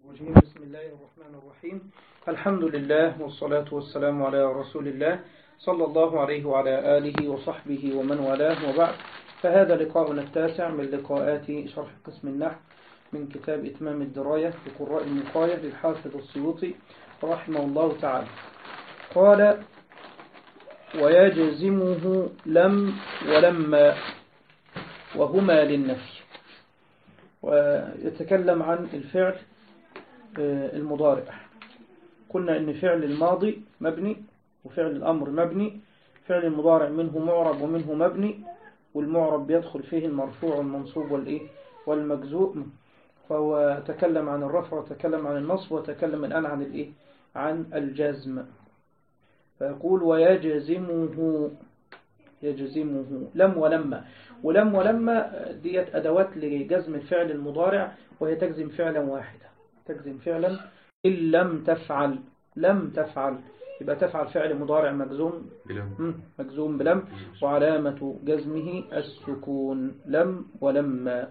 الرجيم بسم الله الرحمن الرحيم الحمد لله والصلاة والسلام على رسول الله صلى الله عليه وعلى آله وصحبه ومن والاه وبعد فهذا لقاؤنا التاسع من لقاءات شرح قسم النحو من كتاب إتمام الدراية في قراء النقاية للحافظ السيوطي رحمه الله تعالى قال ويجزمه لم ولما وهما للنفي ويتكلم عن الفعل المضارع قلنا ان فعل الماضي مبني وفعل الأمر مبني فعل المضارع منه معرب ومنه مبني والمعرب بيدخل فيه المرفوع والمنصوب والإيه والمجزوم فهو تكلم عن الرفع وتكلم عن النصب وتكلم الآن عن الإيه عن الجزم فيقول ويجزمه يجزمه لم ولما ولم ولما ديت أدوات لجزم الفعل المضارع وهي تجزم فعلا واحدا تجزم فعلا إن لم تفعل لم تفعل يبقى تفعل فعل مضارع مجزوم بلم مجزوم بلم وعلامة جزمه السكون لم ولما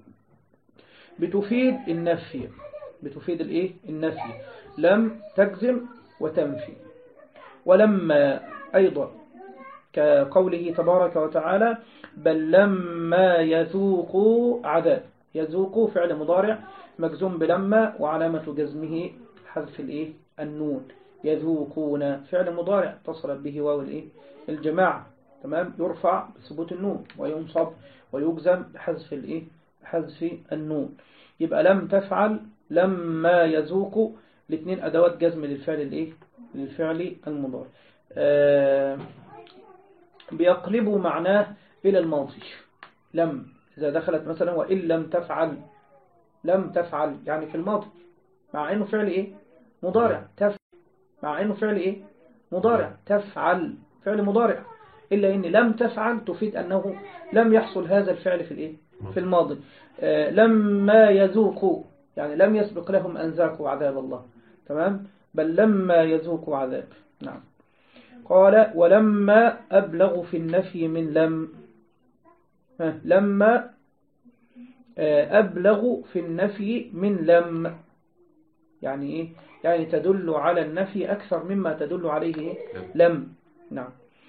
بتفيد النفي بتفيد الايه النفي لم تجزم وتنفي ولما أيضا كقوله تبارك وتعالى بل لما يذوقوا عذاب يذوقوا فعل مضارع مجزوم بلما وعلامة جزمه حذف الايه النون يذوقون فعل مضارع اتصلت به واو الايه الجماعة تمام يرفع بثبوت النون وينصب ويجزم بحذف الايه حذف النون يبقى لم تفعل لما يذوق الاثنين ادوات جزم للفعل الايه للفعل المضارع آه بيقلبوا معناه الى الماضي لم اذا دخلت مثلا وان لم تفعل لم تفعل يعني في الماضي مع انه فعل ايه مضارع تفعل مع انه فعل ايه مضارع تفعل فعل مضارع الا ان لم تفعل تفيد انه لم يحصل هذا الفعل في الايه في الماضي آه لما يذوقوا يعني لم يسبق لهم ان ذاقوا عذاب الله تمام بل لما يذوقوا عذاب نعم قال ولما أبلغ في النفي من لم لما أبلغ في النفي من لم يعني إيه يعني تدل على النفي أكثر مما تدل عليه لم نعم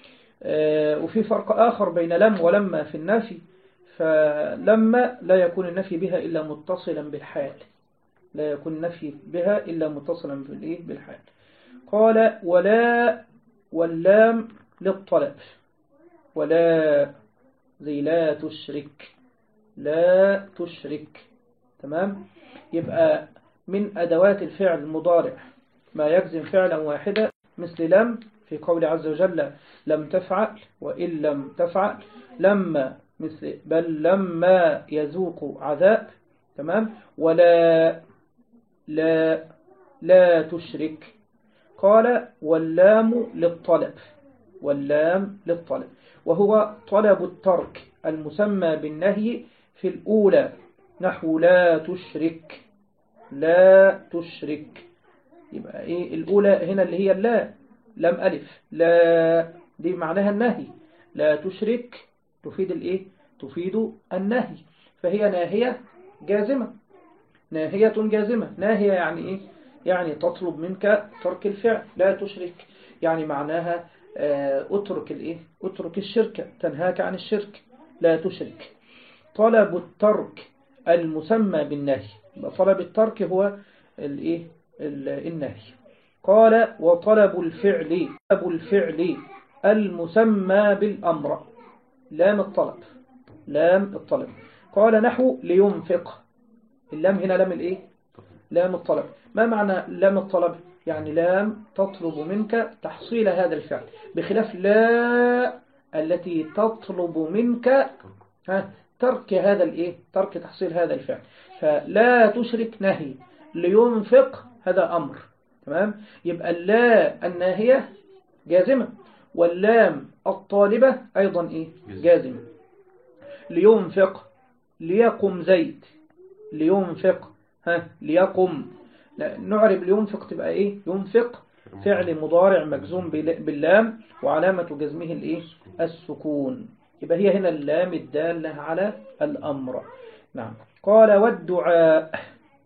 وفي فرق آخر بين لم ولما في النفي فلما لا يكون النفي بها إلا متصلا بالحال لا يكون النفي بها إلا متصلا بالحال قال ولا واللام للطلب ولا زي لا تشرك لا تشرك تمام يبقى من أدوات الفعل المضارع ما يجزم فعلا واحدا مثل لم في قول عز وجل لم تفعل وإن لم تفعل لما مثل بل لما يذوق عذاب تمام ولا لا لا تشرك قال واللام للطلب واللام للطلب وهو طلب الترك المسمى بالنهي في الأولى نحو لا تشرك لا تشرك يبقى إيه الأولى هنا اللي هي لا لم ألف لا دي معناها النهي لا تشرك تفيد الإيه تفيد النهي فهي ناهية جازمة ناهية جازمة ناهية يعني إيه يعني تطلب منك ترك الفعل لا تشرك يعني معناها اترك الايه اترك الشرك تنهاك عن الشرك لا تشرك طلب الترك المسمى بالنهي طلب الترك هو الايه النهي قال وطلب الفعل طلب الفعل المسمى بالامر لام الطلب لام الطلب قال نحو لينفق اللام هنا لام الايه لام الطلب ما معنى لام الطلب يعني لام تطلب منك تحصيل هذا الفعل بخلاف لا التي تطلب منك ها ترك هذا الايه ترك تحصيل هذا الفعل فلا تشرك نهي لينفق هذا امر تمام يبقى اللا الناهية جازمة واللام الطالبة ايضا ايه جازمة لينفق ليقم زيد لينفق ها ليقم نعرب لينفق تبقى ايه ينفق فعل مضارع مجزوم باللام وعلامة جزمه الايه السكون يبقى هي هنا اللام الدالة على الأمر نعم قال والدعاء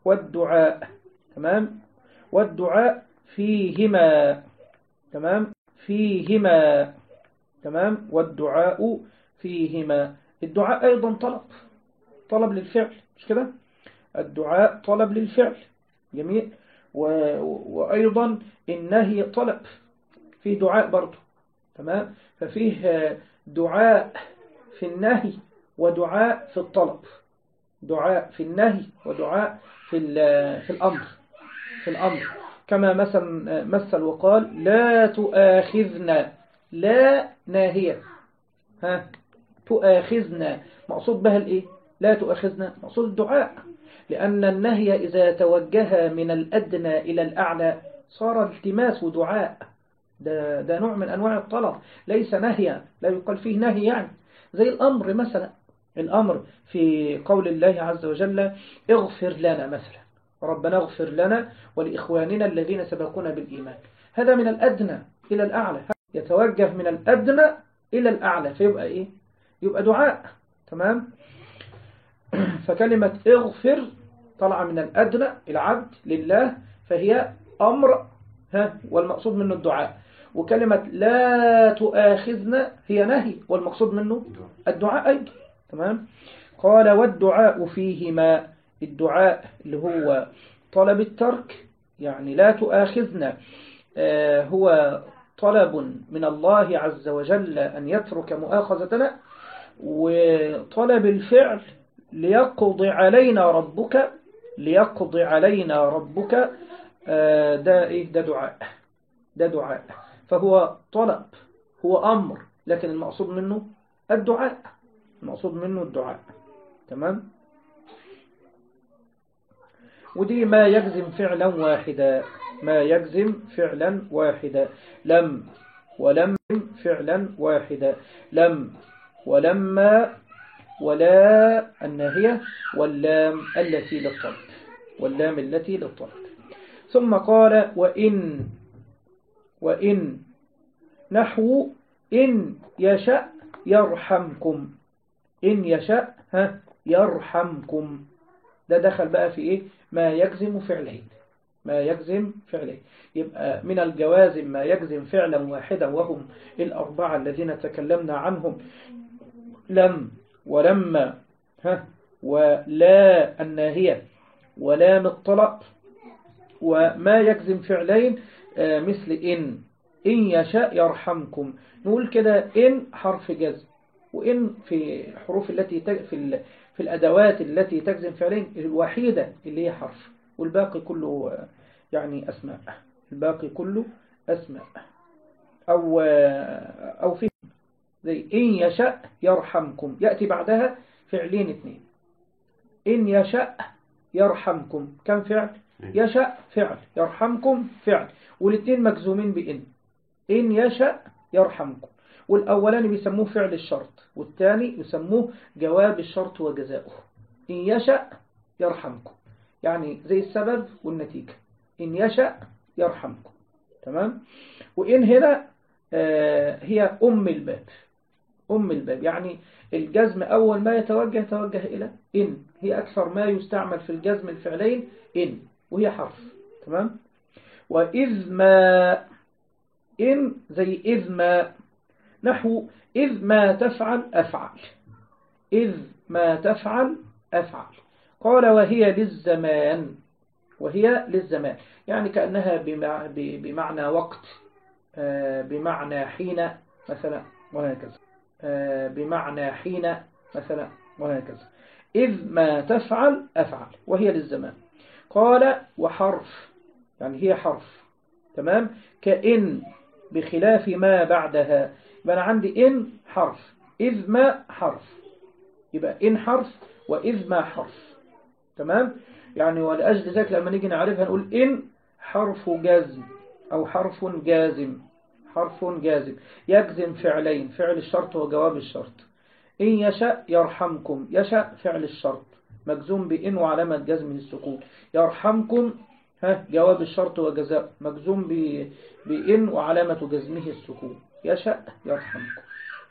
والدعاء تمام والدعاء فيهما تمام فيهما تمام والدعاء فيهما الدعاء أيضا طلب طلب للفعل مش كده الدعاء طلب للفعل جميل و... وأيضا النهي طلب فيه دعاء برضه تمام ففيه دعاء في النهي ودعاء في الطلب دعاء في النهي ودعاء في في الأمر في الأمر كما مثلا مثل وقال لا تؤاخذنا لا ناهية ها تؤاخذنا مقصود بها الايه لا تؤاخذنا مقصود الدعاء لأن النهي إذا توجه من الأدنى إلى الأعلى صار التماس ودعاء ده, ده نوع من أنواع الطلب ليس نهيا لا يقال فيه نهي يعني زي الأمر مثلا الأمر في قول الله عز وجل اغفر لنا مثلا ربنا اغفر لنا ولإخواننا الذين سبقونا بالإيمان هذا من الأدنى إلى الأعلى يتوجه من الأدنى إلى الأعلى فيبقى إيه يبقى دعاء تمام فكلمة اغفر طلع من الأدنى العبد لله فهي أمر ها والمقصود منه الدعاء وكلمة لا تؤاخذنا هي نهي والمقصود منه الدعاء أيضا تمام قال والدعاء فيهما الدعاء اللي هو طلب الترك يعني لا تؤاخذنا آه هو طلب من الله عز وجل أن يترك مؤاخذتنا وطلب الفعل ليقضي علينا ربك ليقضي علينا ربك ده إيه ده دعاء ده دعاء فهو طلب هو أمر لكن المقصود منه الدعاء المقصود منه الدعاء تمام ودي ما يجزم فعلا واحدا ما يجزم فعلا واحدا لم ولم فعلا واحدا لم ولما ولا الناهية واللام التي للطلب واللام التي للطلب ثم قال وإن وإن نحو إن يشاء يرحمكم إن يشاء ها يرحمكم ده دخل بقى في إيه ما يجزم فعلين ما يجزم فعلين يبقى من الجوازم ما يجزم فعلا واحدا وهم الأربعة الذين تكلمنا عنهم لم ولما ها ولا الناهية ولام الطلب وما يجزم فعلين مثل إن إن يشاء يرحمكم نقول كده إن حرف جزم وإن في حروف التي في في الأدوات التي تجزم فعلين الوحيدة اللي هي حرف والباقي كله يعني أسماء الباقي كله أسماء أو أو في زي إن يشاء يرحمكم يأتي بعدها فعلين اثنين إن يشاء يرحمكم كم فعل يشاء فعل يرحمكم فعل والاثنين مجزومين بإن إن يشاء يرحمكم والأولاني بيسموه فعل الشرط والثاني يسموه جواب الشرط وجزاؤه إن يشاء يرحمكم يعني زي السبب والنتيجة إن يشاء يرحمكم تمام وإن هنا آه هي أم الباب أم الباب يعني الجزم أول ما يتوجه توجه إلى إن هي أكثر ما يستعمل في الجزم الفعلين إن وهي حرف تمام وإذ ما إن زي إذ ما نحو إذ ما تفعل أفعل إذ ما تفعل أفعل قال وهي للزمان وهي للزمان يعني كأنها بمعنى وقت بمعنى حين مثلا وهكذا بمعنى حين مثلا وهكذا إذ ما تفعل أفعل وهي للزمان قال وحرف يعني هي حرف تمام كإن بخلاف ما بعدها يبقى أنا عندي إن حرف إذ ما حرف يبقى إن حرف وإذ ما حرف تمام يعني ولأجل ذلك لما نيجي نعرفها نقول إن حرف جازم أو حرف جازم حرف جازم يجزم فعلين فعل الشرط وجواب الشرط إن يشاء يرحمكم يشاء فعل الشرط مجزوم بإن وعلامة جزمه السكون يرحمكم ها جواب الشرط وجزاء مجزوم بإن وعلامة جزمه السكون يشاء يرحمكم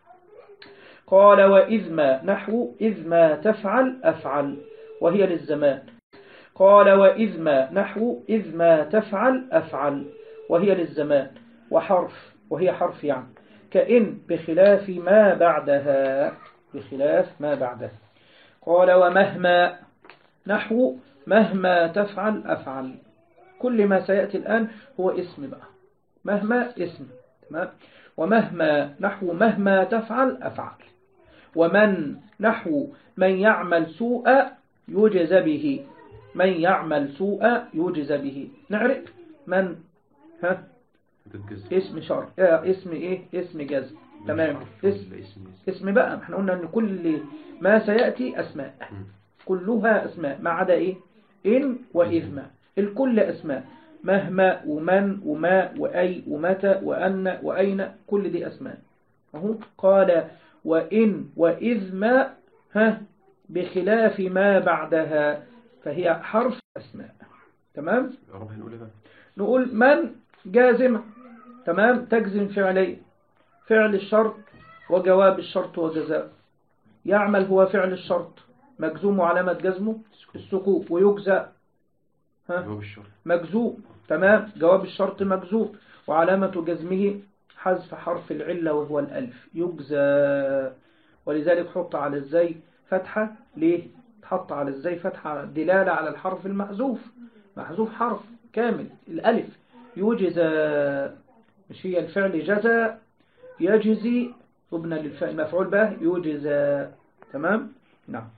قال وإذ ما نحو إذ ما تفعل أفعل وهي للزمان قال وإذ ما نحو إذ ما تفعل أفعل وهي للزمان وحرف وهي حرف يعني كإن بخلاف ما بعدها بخلاف ما بعدها قال ومهما نحو مهما تفعل أفعل كل ما سيأتي الآن هو اسم بقى مهما اسم تمام ومهما نحو مهما تفعل أفعل ومن نحو من يعمل سوء يوجز به من يعمل سوء يوجز به نعرف من ها اسم شر آه اسم ايه اسم جزم تمام اسم اسم بقى احنا قلنا ان كل ما سيأتي اسماء كلها اسماء ما عدا ايه ان واذ ما الكل اسماء مهما ومن وما وأي ومتى وأن وأين كل دي أسماء أهو قال وإن وإذ ما ها بخلاف ما بعدها فهي حرف أسماء تمام نقول من جازمة تمام تجزم فعلي فعل الشرط وجواب الشرط وجزاء يعمل هو فعل الشرط مجزوم علامة جزمه السكوت ويجزى ها مجزوم تمام جواب الشرط مجزوم وعلامة جزمه حذف حرف العلة وهو الألف يجزى ولذلك حط على الزي فتحة ليه تحط على الزي فتحة دلالة على الحرف المحذوف محذوف حرف كامل الألف يجزى مش هي الفعل جزى يجزي ابن للفعل مفعول به يجزى تمام نعم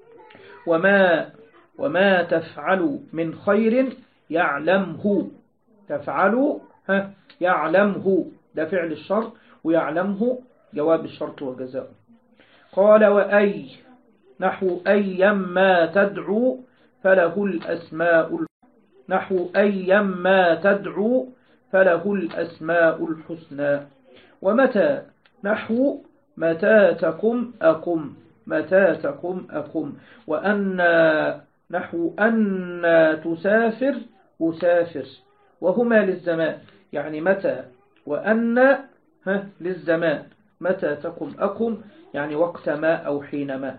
وما وما تفعلوا من خير يعلمه تفعلوا ها يعلمه ده فعل الشرط ويعلمه جواب الشرط وجزاؤه قال وأي نحو أيما تدعو فله الأسماء نحو أيما تدعو فله الأسماء الحسنى ومتى نحو متى تقم أقم متى تقم أقم وأن نحو أن تسافر أسافر وهما للزمان يعني متى وأن ها للزمان متى تقم أقم يعني وقت ما أو حينما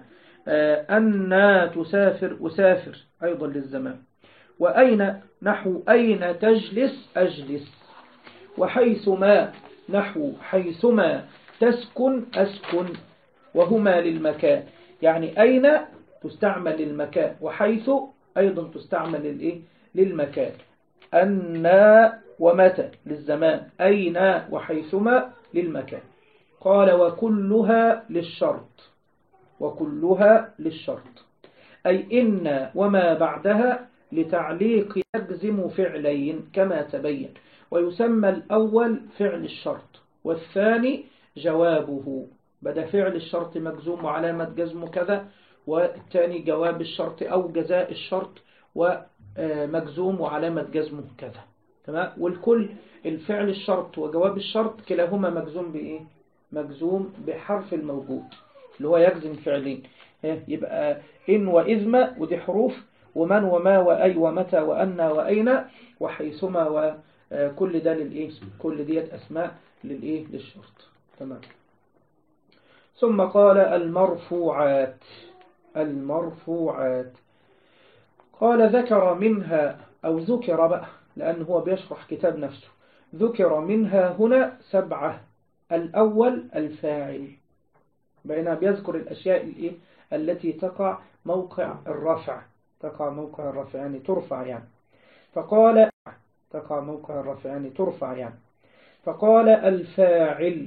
أن تسافر أسافر أيضا للزمان وأين نحو أين تجلس أجلس وحيثما نحو حيثما تسكن أسكن وهما للمكان يعني أين تستعمل للمكان وحيث أيضا تستعمل للإيه؟ للمكان أن ومتى للزمان أين وحيثما للمكان قال وكلها للشرط وكلها للشرط أي إن وما بعدها لتعليق يجزم فعلين كما تبين ويسمى الأول فعل الشرط والثاني جوابه بدأ فعل الشرط مجزوم وعلامة جزم كذا والثاني جواب الشرط أو جزاء الشرط ومجزوم وعلامة جزمه كذا تمام والكل الفعل الشرط وجواب الشرط كلاهما مجزوم بإيه مجزوم بحرف الموجود اللي هو يجزم فعلين يبقى إن وإذما ودي حروف ومن وما وأي ومتى وأن وأين وحيثما وكل ده للإيه كل ديت أسماء للإيه للشرط تمام ثم قال المرفوعات المرفوعات قال ذكر منها أو ذكر بقى لأن هو بيشرح كتاب نفسه ذكر منها هنا سبعة الأول الفاعل بينما بيذكر الأشياء الإيه؟ التي تقع موقع الرفع تقع موقع الرفع يعني ترفع يعني فقال تقع موقع الرفع يعني ترفع يعني فقال الفاعل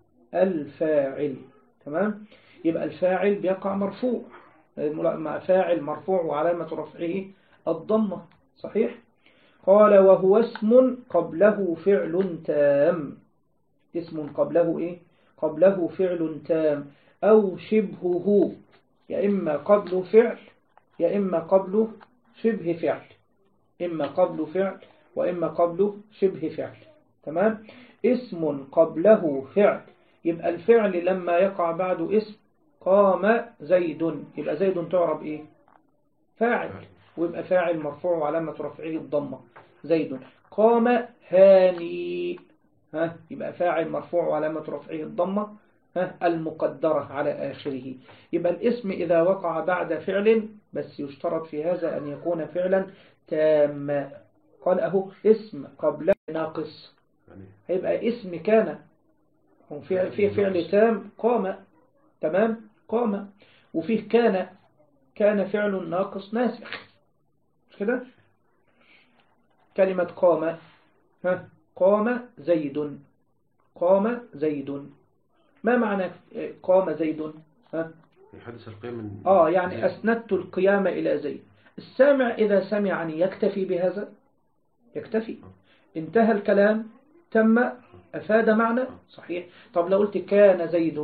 الفاعل تمام يبقى الفاعل بيقع مرفوع مع فاعل مرفوع وعلامة رفعه الضمة صحيح قال وهو اسم قبله فعل تام اسم قبله إيه قبله فعل تام أو شبهه يا إما قبل فعل يا إما قبله شبه فعل إما قبل فعل وإما قبله شبه فعل تمام اسم قبله فعل يبقى الفعل لما يقع بعده اسم قام زيد يبقى زيد تعرب ايه فاعل ويبقى فاعل مرفوع وعلامة رفعه الضمة زيد قام هاني ها يبقى فاعل مرفوع وعلامة رفعه الضمة ها المقدرة على آخره يبقى الاسم إذا وقع بعد فعل بس يشترط في هذا أن يكون فعلا تاما قال أهو اسم قبل ناقص يعني هيبقى اسم كان هو في في فعل تام قام تمام قام وفيه كان كان فعل ناقص ناسخ مش كده كلمة قام ها قام زيد قام زيد ما معنى قام زيد ها يحدث القيام من آه يعني أسندت القيام إلى زيد السامع إذا سمعني يكتفي بهذا يكتفي انتهى الكلام تم أفاد معنى صحيح طب لو قلت كان زيد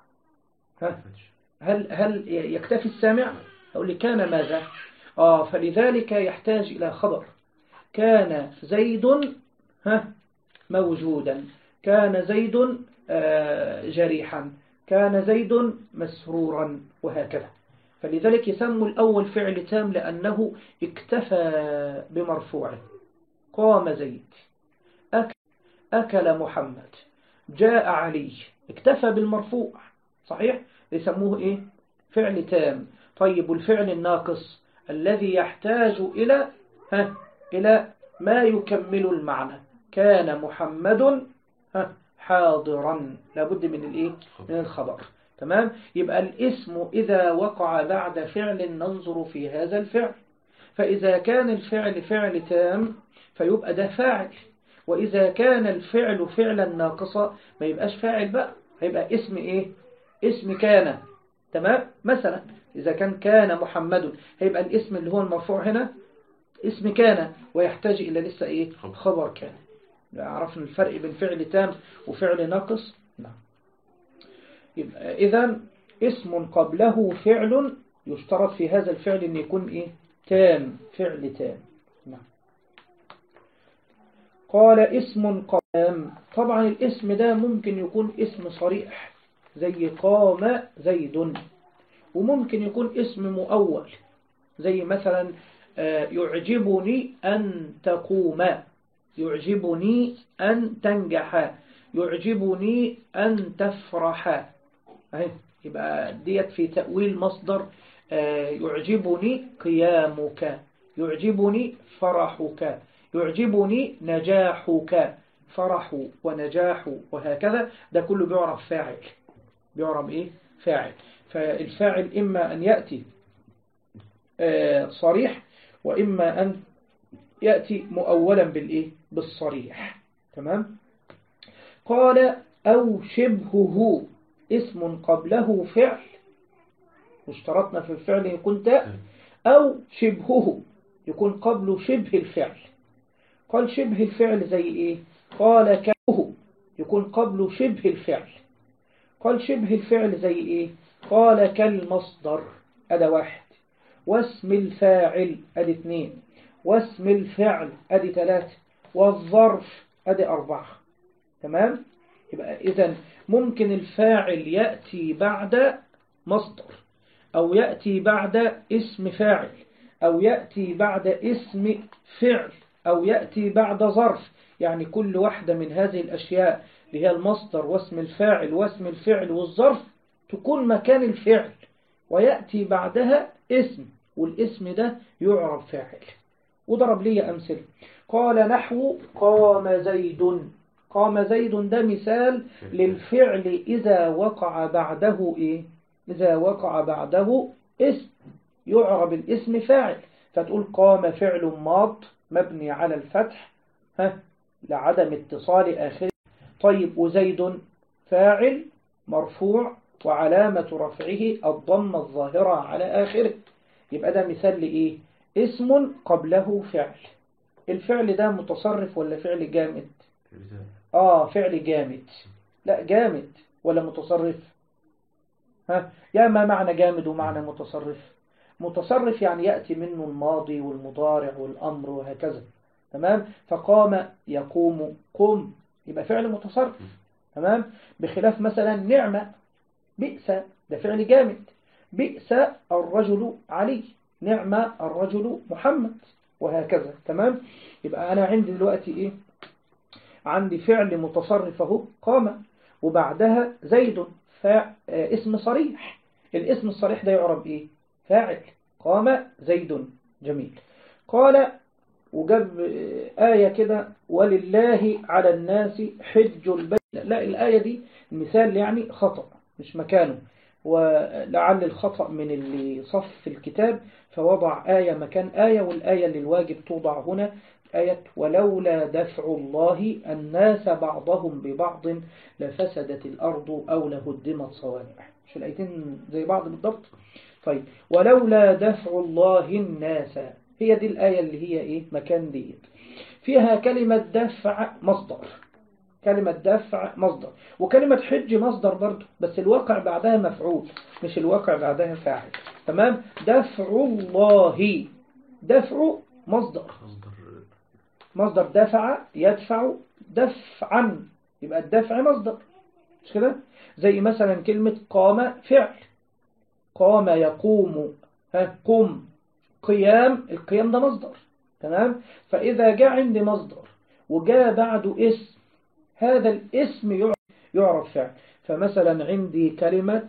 ها هل هل يكتفي السامع أقول لي كان ماذا آه فلذلك يحتاج إلى خبر كان زيد ها موجودا كان زيد آه، جريحا كان زيد مسرورا وهكذا فلذلك يسموا الأول فعل تام لأنه اكتفى بمرفوعه قام زيد أكل, أكل محمد جاء علي اكتفى بالمرفوع صحيح يسموه إيه فعل تام طيب والفعل الناقص الذي يحتاج إلى ها إلى ما يكمل المعنى كان محمد ها حاضرا لابد من الايه من الخبر تمام يبقى الاسم إذا وقع بعد فعل ننظر في هذا الفعل فإذا كان الفعل فعل تام فيبقى ده فاعل وإذا كان الفعل فعلا ناقصا ما يبقاش فاعل بقى هيبقى اسم إيه اسم كان تمام مثلا إذا كان كان محمد هيبقى الاسم اللي هو المرفوع هنا اسم كان ويحتاج إلى لسه إيه خبر كان عرفنا الفرق بين فعل تام وفعل ناقص نعم يبقى إذا اسم قبله فعل يشترط في هذا الفعل أن يكون إيه تام فعل تام نعم قال اسم قام طبعا الاسم ده ممكن يكون اسم صريح زي قام زيد وممكن يكون اسم مؤول زي مثلا آه، يعجبني أن تقوم يعجبني أن تنجح يعجبني أن تفرح أهي يبقى ديت في تأويل مصدر آه، يعجبني قيامك يعجبني فرحك يعجبني نجاحك فرح ونجاح وهكذا ده كله بيعرف فاعل بيعرف إيه فاعل فالفاعل إما أن يأتي آه، صريح وإما أن يأتي مؤولا بالإيه بالصريح تمام قال أو شبهه اسم قبله فعل واشترطنا في الفعل يكون تاء أو شبهه يكون قبله شبه الفعل قال شبه الفعل زي إيه قال كه يكون قبله شبه الفعل قال شبه الفعل زي إيه قال كالمصدر أدا واحد واسم الفاعل أدي اثنين واسم الفعل أدي ثلاثة والظرف أدي أربعة تمام يبقى إذا ممكن الفاعل يأتي بعد مصدر أو يأتي بعد اسم فاعل أو يأتي بعد اسم فعل أو يأتي بعد ظرف يعني كل واحدة من هذه الأشياء اللي هي المصدر واسم الفاعل واسم الفعل والظرف تكون مكان الفعل ويأتي بعدها اسم والاسم ده يعرب فاعل وضرب لي أمثلة قال نحو قام زيد قام زيد ده مثال للفعل إذا وقع بعده إيه إذا وقع بعده اسم يعرب الاسم فاعل فتقول قام فعل ماض مبني على الفتح ها لعدم اتصال آخره طيب وزيد فاعل مرفوع وعلامة رفعه الضم الظاهرة على آخره يبقى ده مثال لإيه اسم قبله فعل الفعل ده متصرف ولا فعل جامد آه فعل جامد لا جامد ولا متصرف ها يا ما معنى جامد ومعنى متصرف متصرف يعني يأتي منه الماضي والمضارع والأمر وهكذا تمام فقام يقوم قم يبقى فعل متصرف تمام بخلاف مثلا نعمة بئس ده فعل جامد بئس الرجل علي نعم الرجل محمد وهكذا تمام يبقى أنا عندي دلوقتي إيه عندي فعل متصرف اهو قام وبعدها زيد فا... اسم صريح الاسم الصريح ده يعرب إيه فاعل قام زيد جميل قال وجاب آية كده ولله على الناس حج البيت لا الآية دي المثال يعني خطأ مش مكانه ولعل الخطأ من اللي صف الكتاب فوضع آية مكان آية والآية اللي الواجب توضع هنا آية ولولا دفع الله الناس بعضهم ببعض لفسدت الأرض أو لهدمت صوامع مش الآيتين زي بعض بالضبط طيب ولولا دفع الله الناس هي دي الآية اللي هي إيه مكان ديت فيها كلمة دفع مصدر كلمة دفع مصدر وكلمة حج مصدر برضه بس الواقع بعدها مفعول مش الواقع بعدها فاعل تمام دفع الله دفع مصدر مصدر مصدر دفع يدفع دفعا يبقى الدفع مصدر مش كده زي مثلا كلمة قام فعل قام يقوم ها قم قيام القيام ده مصدر تمام فإذا جاء عندي مصدر وجاء بعده اسم هذا الاسم يعرف فعل فمثلا عندي كلمة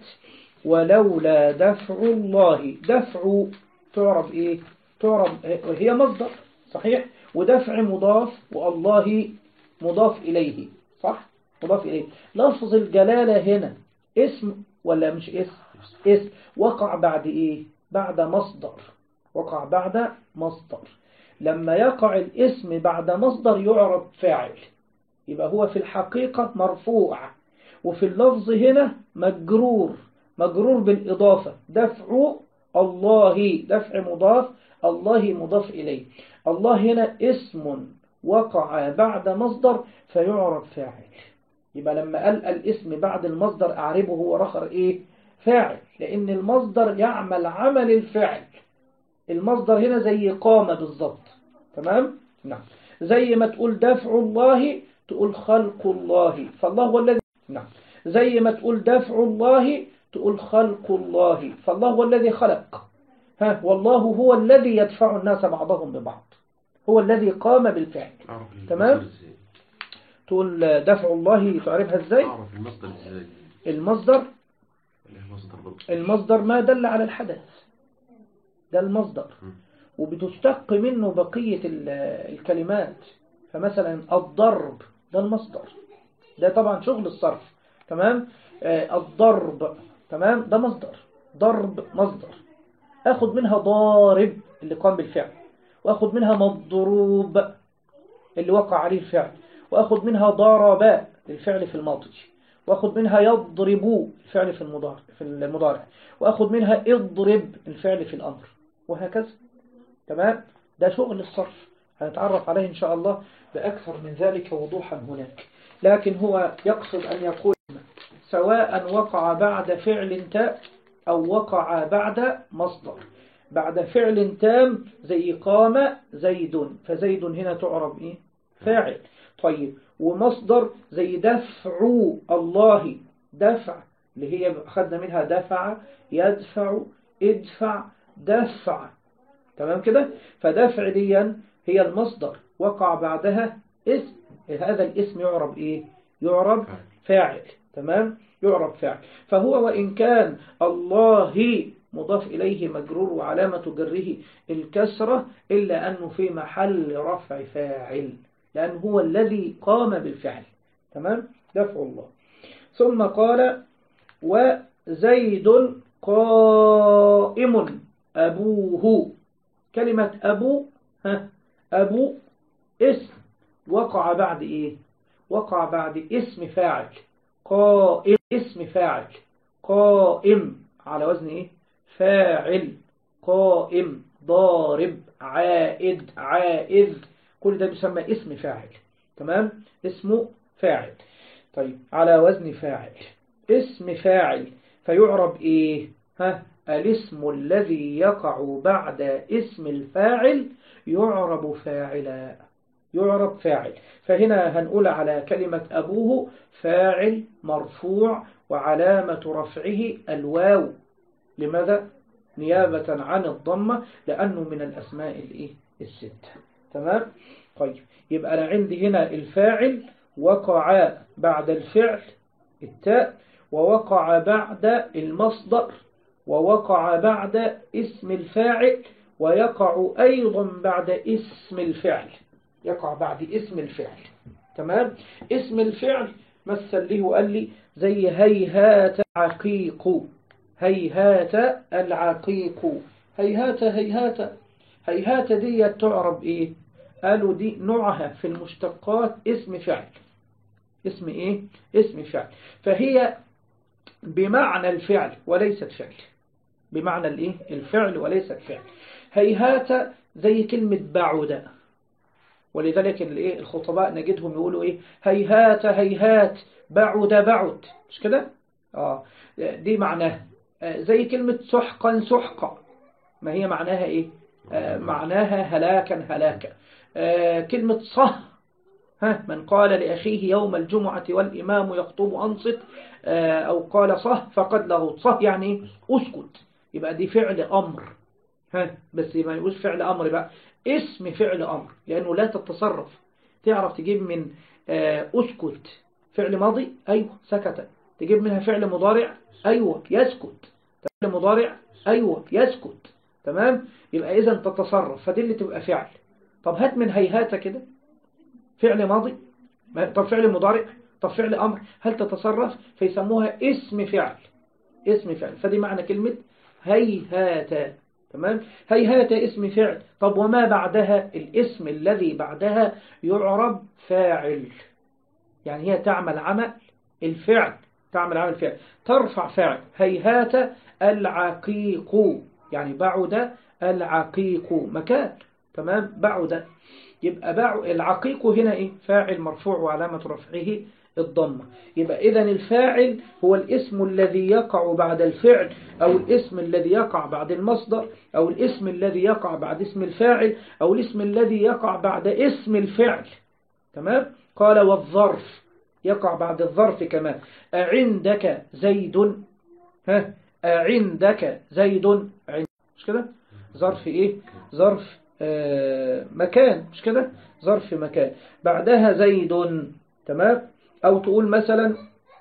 ولولا دفع الله دفع تعرف ايه تعرف وهي مصدر صحيح ودفع مضاف والله مضاف إليه صح مضاف إليه لفظ الجلالة هنا اسم ولا مش اسم اسم وقع بعد ايه بعد مصدر وقع بعد مصدر لما يقع الاسم بعد مصدر يعرب فاعل يبقى هو في الحقيقة مرفوع وفي اللفظ هنا مجرور مجرور بالإضافة دفع الله دفع مضاف الله مضاف إليه الله هنا اسم وقع بعد مصدر فيعرب فاعل يبقى لما قال الاسم بعد المصدر أعربه هو رخر إيه فاعل لأن المصدر يعمل عمل الفعل المصدر هنا زي قام بالضبط تمام نعم زي ما تقول دفع الله تقول خلق الله فالله هو الذي نعم زي ما تقول دفع الله تقول خلق الله فالله هو الذي خلق ها والله هو الذي يدفع الناس بعضهم ببعض هو الذي قام بالفعل أعرف تمام. المصدر إزاي تقول دفع الله تعرفها ازاي أعرف المصدر إزاي المصدر ولا المصدر برضه المصدر ما دل على الحدث ده المصدر مم. وبتشتق منه بقية ال- الكلمات فمثلا الضرب ده المصدر ده طبعا شغل الصرف تمام آه، الضرب تمام ده مصدر ضرب مصدر اخد منها ضارب اللي قام بالفعل واخد منها مضروب اللي وقع عليه الفعل واخد منها ضرب للفعل في الماضي واخد منها يضرب الفعل في المضارع في المضارع واخد منها اضرب الفعل في الامر وهكذا تمام ده شغل الصرف هنتعرف عليه إن شاء الله بأكثر من ذلك وضوحا هناك لكن هو يقصد أن يقول سواء وقع بعد فعل تاء أو وقع بعد مصدر بعد فعل تام زي قام زيد فزيد هنا تعرب إيه فاعل طيب ومصدر زي دفع الله دفع اللي هي أخذنا منها دفع يدفع ادفع دفع تمام كده فدفع ديا هي المصدر وقع بعدها اسم هذا الاسم يعرب ايه يعرب فاعل. فاعل تمام يعرب فاعل فهو وإن كان الله مضاف إليه مجرور وعلامة جره الكسرة إلا أنه في محل رفع فاعل لأنه هو الذي قام بالفعل تمام دفع الله ثم قال وزيد قائم أبوه كلمة أبو ها أبو اسم وقع بعد إيه وقع بعد اسم فاعل قائم اسم فاعل قائم على وزن إيه فاعل قائم ضارب عائد عائذ كل ده بيسمى اسم فاعل تمام اسمه فاعل طيب على وزن فاعل اسم فاعل فيعرب ايه ها الاسم الذي يقع بعد اسم الفاعل يعرب فاعلا يعرب فاعل فهنا هنقول على كلمة أبوه فاعل مرفوع وعلامة رفعه الواو لماذا؟ نيابة عن الضمة لأنه من الأسماء الإيه؟ الستة تمام؟ طيب يبقى أنا عندي هنا الفاعل وقع بعد الفعل التاء ووقع بعد المصدر ووقع بعد اسم الفاعل ويقع أيضا بعد اسم الفعل يقع بعد اسم الفعل تمام اسم الفعل مثل لي وقال لي زي هيهات عقيق هيهات العقيق هيهات هيهات هيهات دي تعرب ايه قالوا دي نوعها في المشتقات اسم فعل اسم ايه اسم فعل فهي بمعنى الفعل وليست فعل بمعنى الايه الفعل وليست فعل هيهات زي كلمة بعد ولذلك الايه الخطباء نجدهم يقولوا ايه هيهات هيهات بعد بعد مش كده اه دي معناها زي كلمة سحقا سحقا ما هي معناها ايه آه معناها هلاكا هلاكا آه كلمة صه ها من قال لأخيه يوم الجمعة والإمام يخطب أنصت آه أو قال صه فقد له صه يعني أسكت يبقى دي فعل أمر ها بس ما يقولش فعل أمر بقى اسم فعل أمر لأنه لا تتصرف تعرف تجيب من أسكت فعل ماضي أيوه سكت تجيب منها فعل مضارع أيوه يسكت فعل مضارع أيوه يسكت تمام يبقى إذا تتصرف فدي اللي تبقى فعل طب هات من هيهات كده فعل ماضي طب فعل مضارع طب فعل أمر هل تتصرف فيسموها اسم فعل اسم فعل فدي معنى كلمة هيهات تمام هيهات اسم فعل طب وما بعدها الاسم الذي بعدها يعرب فاعل يعني هي تعمل عمل الفعل تعمل عمل الفعل ترفع فاعل هيهات العقيق يعني بعد العقيق مكان تمام بعد يبقى بعد العقيق هنا ايه فاعل مرفوع وعلامة رفعه الضمة يبقى إذا الفاعل هو الاسم الذي يقع بعد الفعل أو الاسم الذي يقع بعد المصدر أو الاسم الذي يقع بعد اسم الفاعل أو الاسم الذي يقع بعد اسم الفعل تمام قال والظرف يقع بعد الظرف كمان أعندك زيد ها أعندك زيد عند مش كده ظرف إيه ظرف آه مكان مش كده ظرف مكان بعدها زيد تمام أو تقول مثلا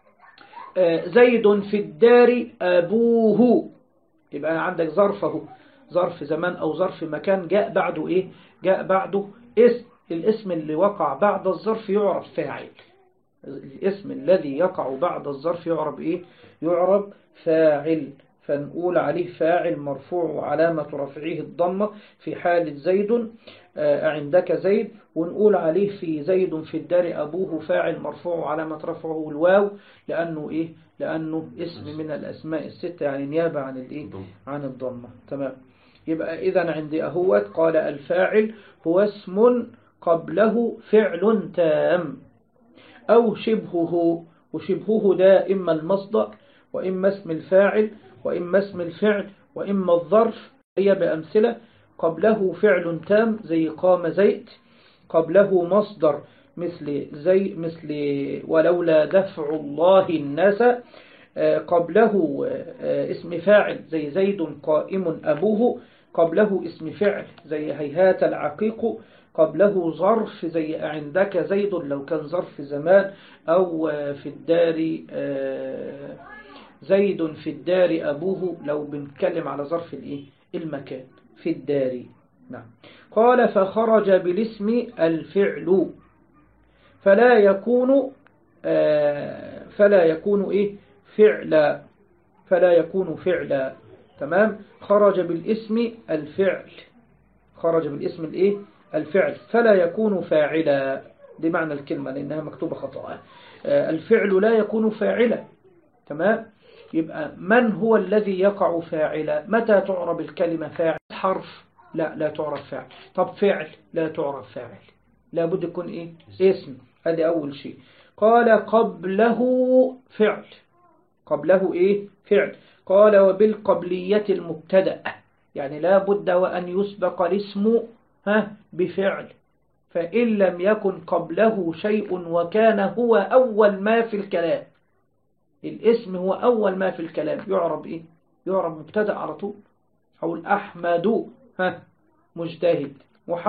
زيد في الدار أبوه يبقى عندك ظرفه ظرف زمان أو ظرف مكان جاء بعده إيه جاء بعده اسم الاسم اللي وقع بعد الظرف يعرف فاعل الاسم الذي يقع بعد الظرف يعرب إيه يعرب فاعل فنقول عليه فاعل مرفوع وعلامة رفعه الضمة في حالة زيد عندك زيد ونقول عليه في زيد في الدار أبوه فاعل مرفوع وعلامة رفعه الواو لأنه إيه لأنه اسم من الأسماء الستة يعني نيابة عن الإيه عن الضمة تمام يبقى إذا عندي أهوت قال الفاعل هو اسم قبله فعل تام أو شبهه وشبهه ده إما المصدر وإما اسم الفاعل وإما اسم الفعل وإما الظرف هي بأمثلة قبله فعل تام زي قام زيد قبله مصدر مثل زي مثل ولولا دفع الله الناس قبله اسم فاعل زي زيد قائم أبوه قبله اسم فعل زي هيهات العقيق قبله ظرف زي عندك زيد لو كان ظرف زمان أو في الدار زيد في الدار أبوه لو بنتكلم على ظرف الإيه المكان في الدار نعم قال فخرج بالاسم الفعل فلا يكون آه فلا يكون إيه فعلا فلا يكون فعلا تمام خرج بالاسم الفعل خرج بالاسم الإيه الفعل فلا يكون فاعلا دي معنى الكلمة لأنها مكتوبة خطأ آه الفعل لا يكون فاعلا تمام يبقى من هو الذي يقع فاعلا متى تعرب الكلمة فاعل حرف لا لا تعرف فاعل طب فعل لا تعرف فاعل لابد يكون ايه اسم هذا اول شيء قال قبله فعل قبله ايه فعل قال وبالقبلية المبتدا يعني لا بد وأن يسبق الاسم ها بفعل فإن لم يكن قبله شيء وكان هو أول ما في الكلام الاسم هو أول ما في الكلام يعرب إيه يعرب مبتدا على طول أو الأحمد ها مجتهد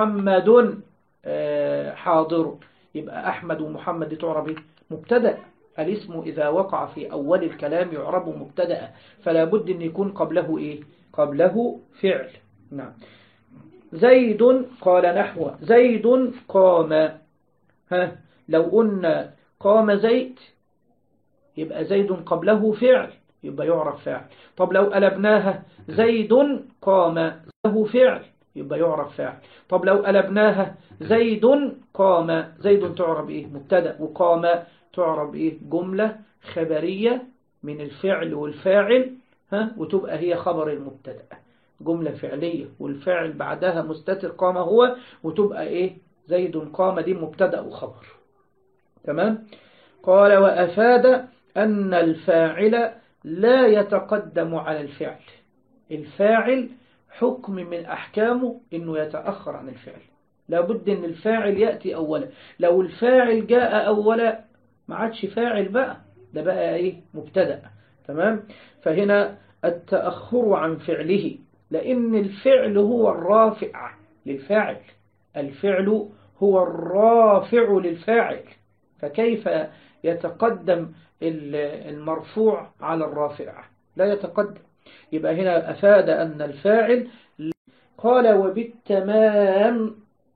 محمد حاضر يبقى أحمد ومحمد تعرب إيه مبتدا الاسم إذا وقع في أول الكلام يعرب مبتدأ فلا بد أن يكون قبله إيه قبله فعل نعم زيد قال نحو زيد قام ها لو قلنا قام زيد يبقى زيد قبله فعل يبقى يعرف فعل طب لو قلبناها زيد قام له فعل يبقى يعرف فاعل طب لو قلبناها زيد قام زيد تعرب ايه مبتدا وقام تعرب ايه جملة خبرية من الفعل والفاعل ها وتبقى هي خبر المبتدا جملة فعلية والفاعل بعدها مستتر قام هو وتبقى ايه زيد قام دي مبتدا وخبر تمام قال وأفاد أن الفاعل لا يتقدم على الفعل الفاعل حكم من أحكامه أنه يتأخر عن الفعل لابد أن الفاعل يأتي أولا لو الفاعل جاء أولا ما عادش فاعل بقى ده بقى إيه مبتدأ تمام فهنا التأخر عن فعله لأن الفعل هو الرافع للفاعل الفعل هو الرافع للفاعل فكيف يتقدم المرفوع على الرافع لا يتقدم يبقى هنا أفاد أن الفاعل قال وبالتمام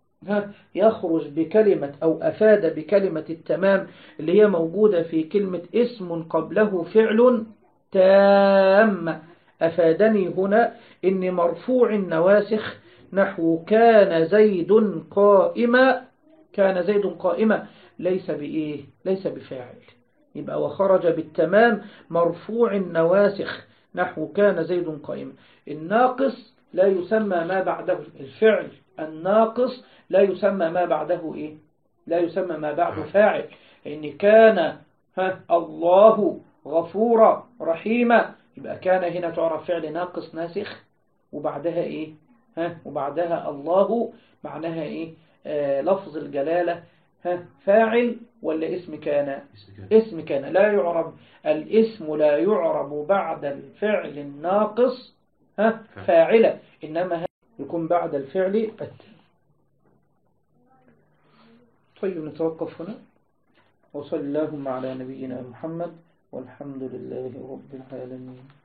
يخرج بكلمة أو أفاد بكلمة التمام اللي هي موجودة في كلمة اسم قبله فعل تام أفادني هنا إن مرفوع النواسخ نحو كان زيد قائما كان زيد قائما ليس بإيه ليس بفاعل يبقى وخرج بالتمام مرفوع النواسخ نحو كان زيد قائما الناقص لا يسمى ما بعده الفعل الناقص لا يسمى ما بعده إيه لا يسمى ما بعده فاعل إن كان ها الله غفورا رحيما يبقى كان هنا تعرف فعل ناقص ناسخ وبعدها إيه ها وبعدها الله معناها إيه آه لفظ الجلالة ها فاعل ولا اسم كان اسم كان لا يعرب الاسم لا يعرب بعد الفعل الناقص ها فاعلة إنما يكون بعد الفعل التام طيب نتوقف هنا وصلى اللهم على نبينا محمد والحمد لله رب العالمين